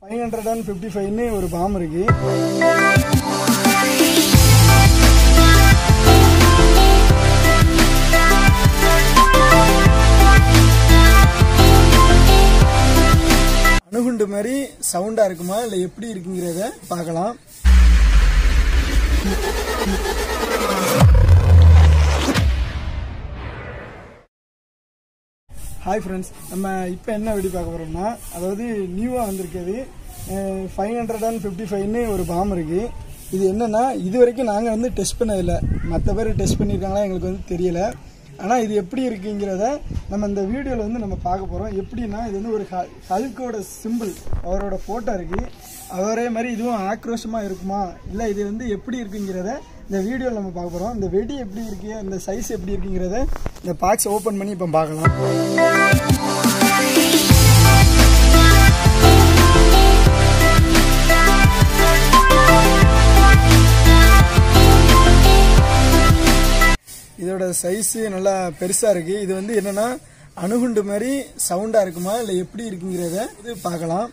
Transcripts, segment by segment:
five hundred and fifty ஃபைவ்னு ஒரு bomb இருக்கு அணுகுண்டு மாதிரி சவுண்டா இருக்குமா இல்லை எப்படி இருக்குங்கிறத பார்க்கலாம் ஹாய் ஃப்ரெண்ட்ஸ் நம்ம இப்போ என்ன வெடி பார்க்க போகிறோம்னா அதாவது நியூவாக வந்திருக்கிறது ஃபைவ் ஹண்ட்ரட் அண்ட் ஃபிஃப்டி ஃபைவ்னு ஒரு பாம் இருக்குது இது என்னென்னா இது வரைக்கும் நாங்கள் வந்து டெஸ்ட் பண்ணதில்லை மற்ற பேர் டெஸ்ட் பண்ணியிருக்காங்களா எங்களுக்கு வந்து தெரியலை ஆனால் இது எப்படி இருக்குங்கிறத நம்ம இந்த வீடியோவில் வந்து நம்ம பார்க்க போகிறோம் எப்படின்னா இது வந்து ஒரு ஹ- ஹல்கோட சிம்பிள் அவரோட ஃபோட்டோ இருக்குது அவரே மாதிரி இதுவும் ஆக்ரோஷமாக இருக்குமா இல்லை இது வந்து எப்படி இருக்குங்கிறத இந்த வீடியோவில் நம்ம பார்க்க போகிறோம் இந்த வெடி எப்படி இருக்குது அந்த சைஸ் எப்படி இருக்குங்கிறத இந்த பாக்ஸ் ஓப்பன் பண்ணி இப்போ பார்க்கலாம் இதோட சைஸ் நல்லா பெருசா இருக்கு இது வந்து என்னன்னா அணுகுண்டு மாதிரி சவுண்டா இருக்குமா இல்லை எப்படி இருக்குங்கிறத இது பார்க்கலாம்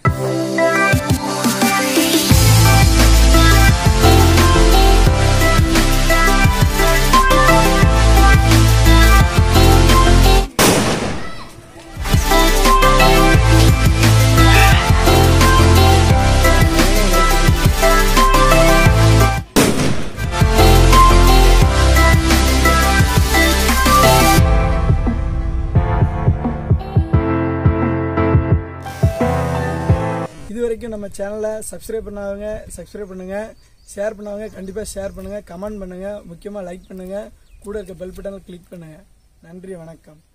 இது வரைக்கும் நம்ம சேனலை சப்ஸ்கிரைப் பண்ணாதவங்க சப்ஸ்கிரைப் பண்ணுங்க ஷேர் பண்ணாதவங்க கண்டிப்பாக ஷேர் பண்ணுங்க கமெண்ட் பண்ணுங்க முக்கியமாக லைக் பண்ணுங்க கூட இருக்க பெல் பட்டனை கிளிக் பண்ணுங்க நன்றி வணக்கம்